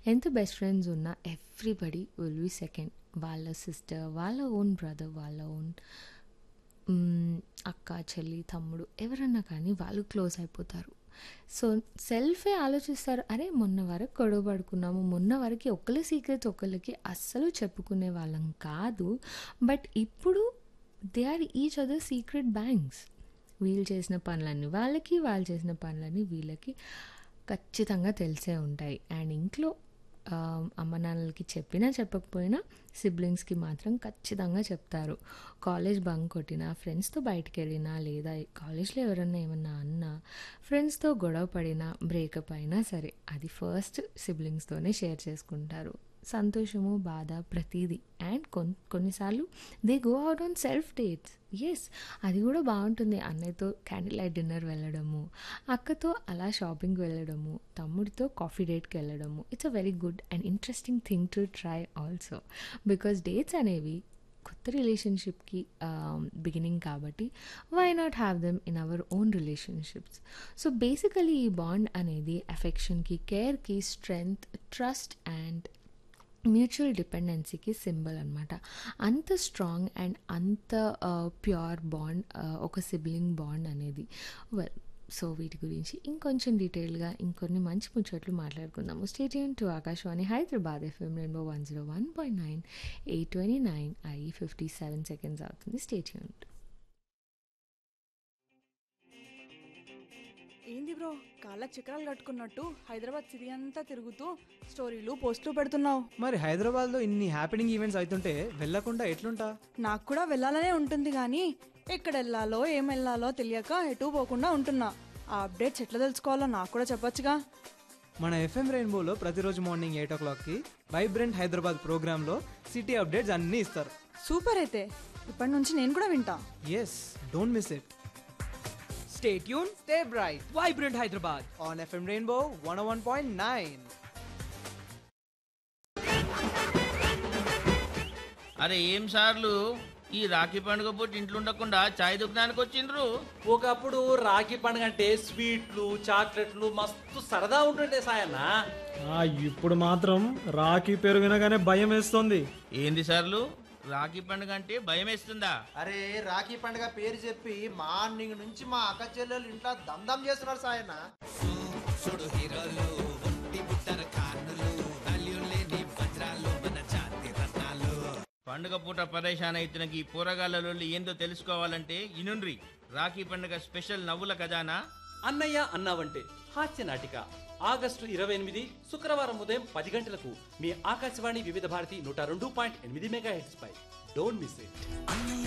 ఎంత best friends ఉన్నా everybody will be second వాళ్ళ సిస్టర్ వాళ్ళ ఓన్ బ్రదర్ వాళ్ళ ఓన్ అక్క చెల్లి తమ్ముడు ఎవరన్నా కానీ వాళ్ళు క్లోజ్ అయిపోతారు సో సెల్ఫే ఆలోచిస్తారు అరే మొన్న వరకు గొడవ పడుకున్నాము మొన్న వరకు ఒకరి సీక్రెట్స్ ఒకరికి అస్సలు చెప్పుకునే వాళ్ళం కాదు బట్ ఇప్పుడు they are each other secret banks వీళ్ళు చేసిన పనులన్నీ వాళ్ళకి వాళ్ళు చేసిన పనులన్నీ వీళ్ళకి ఖచ్చితంగా తెలిసే ఉంటాయి అండ్ ఇంట్లో ఆ, అమ్మ నాన్నలకి చెప్పినా చెప్పకపోయినా సిబ్లింగ్స్కి మాత్రం ఖచ్చితంగా చెప్తారు కాలేజ్ బంక్ కొట్టినా ఫ్రెండ్స్తో బయటికి వెళ్ళినా లేదా కాలేజ్లో ఎవరన్నా ఏమన్నా అన్నా ఫ్రెండ్స్తో గొడవ పడినా బ్రేకప్ అయినా సరే అది ఫస్ట్ సిబ్లింగ్స్తోనే షేర్ చేసుకుంటారు సంతోషము బాధ ప్రతిదీ అండ్ కొన్ కొన్నిసార్లు they go out on self dates yes అది కూడా బాగుంటుంది అన్నయ్యతో క్యాండిల్ లైట్ డిన్నర్ వెళ్ళడము అక్కతో అలా షాపింగ్కి వెళ్ళడము తమ్ముడితో కాఫీ డేట్కి వెళ్ళడము it's a very good and interesting thing to try also because dates అనేవి కొత్త రిలేషన్షిప్కి బిగినింగ్ కాబట్టి why not have them in our own relationships so basically ఈ బాండ్ అనేది అఫెక్షన్కి కేర్కి స్ట్రెంగ్త్ ట్రస్ట్ అండ్ మ్యూచువల్ డిపెండెన్సీకి సింబల్ అనమాట అంత స్ట్రాంగ్ అండ్ అంత ప్యూర్ బాండ్ ఒక సిబ్లింగ్ బాండ్ అనేది వెల్ సో వీటి గురించి ఇంకొంచెం డీటెయిల్గా ఇంకొన్ని మంచి ముచ్చట్లు మాట్లాడుకుందాము stadium to Akashvani Hyderabad FM rainbow one zero one point nine eight twenty nine I fifty seven seconds అవుతుంది స్టేడియం ఏంది బ్రో కాళ్ళకి చక్రాలు కట్టుకున్నట్టు హైదరాబాద్ సిటీ అంతా తిరుగుతూ స్టోరీలు పోస్టులు పెడుతున్నావు మరి హైదరాబాద్లో ఇన్ని హ్యాపెనింగ్ ఈవెంట్స్ అవుతుంటే వెళ్ళకుండా ఎట్లుంటా నాకు కూడా వెళ్ళాలనే ఉంటుంది కానీ ఎక్కడ వెళ్ళాలో ఏం వెళ్ళాలో తెలియక ఎటు పోకుండా ఉంటున్నా ఆ అప్డేట్స్ ఎట్లా తెలుసుకోవాలో నాకు కూడా చెప్పొచ్చుగా మన ఎఫ్ఎం రెయిన్బోలో ప్రతిరోజు మార్నింగ్ ఎయిట్ ఓ క్లాక్కి వైబ్రెంట్ హైదరాబాద్ ప్రోగ్రాంలో సిటీ అప్డేట్స్ అన్నీ ఇస్తారు సూపర్ అయితే ఇప్పటి నుంచి నేను కూడా వింటా yes don't miss it stay tune stay bright vibrant Hyderabad on FM rainbow one one point nine అరే ఏం సార్లు ఈ రాఖీ పండుగ పూట ఇంట్లో ఉండకుండా చాయ్ దుకాణానికి వచ్చిండ్రు ఒకప్పుడు రాఖీ పండుగ అంటే స్వీట్లు చాక్లెట్లు మస్తు సరదా ఉంటుండే సాయన్న ఆ, ఇప్పుడు మాత్రం రాఖీ పేరు వినగానే భయం వేస్తుంది ఏంది సార్లు రాఖీ పండుగ అంటే భయం వేస్తుందా అరే రాఖీ పండుగ పేరు చెప్పి మార్నింగ్ నుంచి మా అక్క చెల్లెలు ఇంట్లో దందం చేస్తున్నారు సాయన పండుగ పూట పరేషాన్ అయితున్న ఈ పోరగాళ్ళలో ఏందో తెలుసుకోవాలంటే ఇనుండ్రి రాఖీ పండుగ స్పెషల్ నవ్వుల ఖజానా అన్నయ్య అన్నావంటే హాస్య నాటిక ఆగస్టు ఇరవై ఎనిమిది శుక్రవారం ఉదయం పది గంటలకు మీ ఆకాశవాణి వివిధ భారతి నూట రెండు పాయింట్ ఎనిమిది మెగా హెడ్స్ పై డోంట్ మిస్ ఇట్